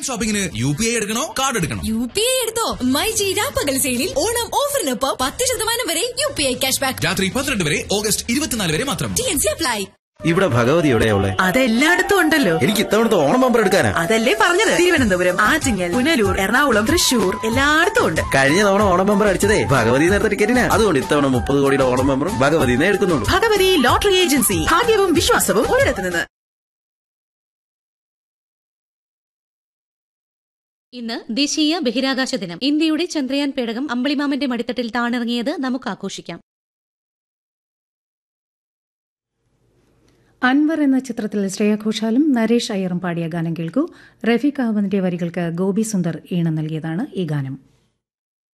ഷോപ്പിംഗിന് U P I എടുക്കണോ card എടുക്കണോ U P I എടുത്തോ മൈ ജി പകൽ സെയിലിൽ ഓണം ഓഫറിനൊപ്പം പത്ത് ശതമാനം വരെ U P I cash back രാത്രി പന്ത്രണ്ട് വരെ ഓഗസ്റ്റ് ഇരുപത്തിനാല് വരെ മാത്രം ടി എൻ സി അപ്ലൈ ഇവിടെ ഭഗവതി എവിടെയുള്ള അതെല്ലായിടത്തും ഉണ്ടല്ലോ എനിക്ക് ഇത്തവണത്തെ ഓണം ബമ്പർ എടുക്കാനാ അതല്ലേ പറഞ്ഞത് തിരുവനന്തപുരം ആറ്റിങ്ങൽ പുനലൂർ എറണാകുളം തൃശൂർ എല്ലായിടത്തും ഉണ്ട് കഴിഞ്ഞ തവണ ഓണം ബമ്പർ അടിച്ചതേ ഭഗവതി നേരത്തെ ടിക്കറ്റിനാ അതുകൊണ്ട് ഇത്തവണ മുപ്പത് കോടിയുടെ ഓണം ബമ്പറും ഭഗവതിനെ എടുക്കുന്നുള്ളൂ ഭഗവതി ലോട്ടറി ഏജൻസി ഭാഗ്യവും വിശ്വാസവും ഒരിടത്ത് നിന്ന് ഇന്ന് ദേശീയ ബഹിരാകാശ ദിനം ഇന്ത്യയുടെ ചന്ദ്രയാൻ പേടകം അമ്പിളിമാമന്റെ മടിത്തട്ടിൽ താണിറങ്ങിയത് നമുക്ക് ആഘോഷിക്കാം അൻവർ എന്ന ചിത്രത്തിൽ ശ്രേയ ഘോഷാലും നരേഷ് അയ്യറും പാടിയ ഗാനം കേൾക്കൂ റഫീഖ് അഹമ്മദിന്റെ വരികൾക്ക് ഗോപി സുന്ദർ ഈണം നൽകിയതാണ് ഈ ഗാനം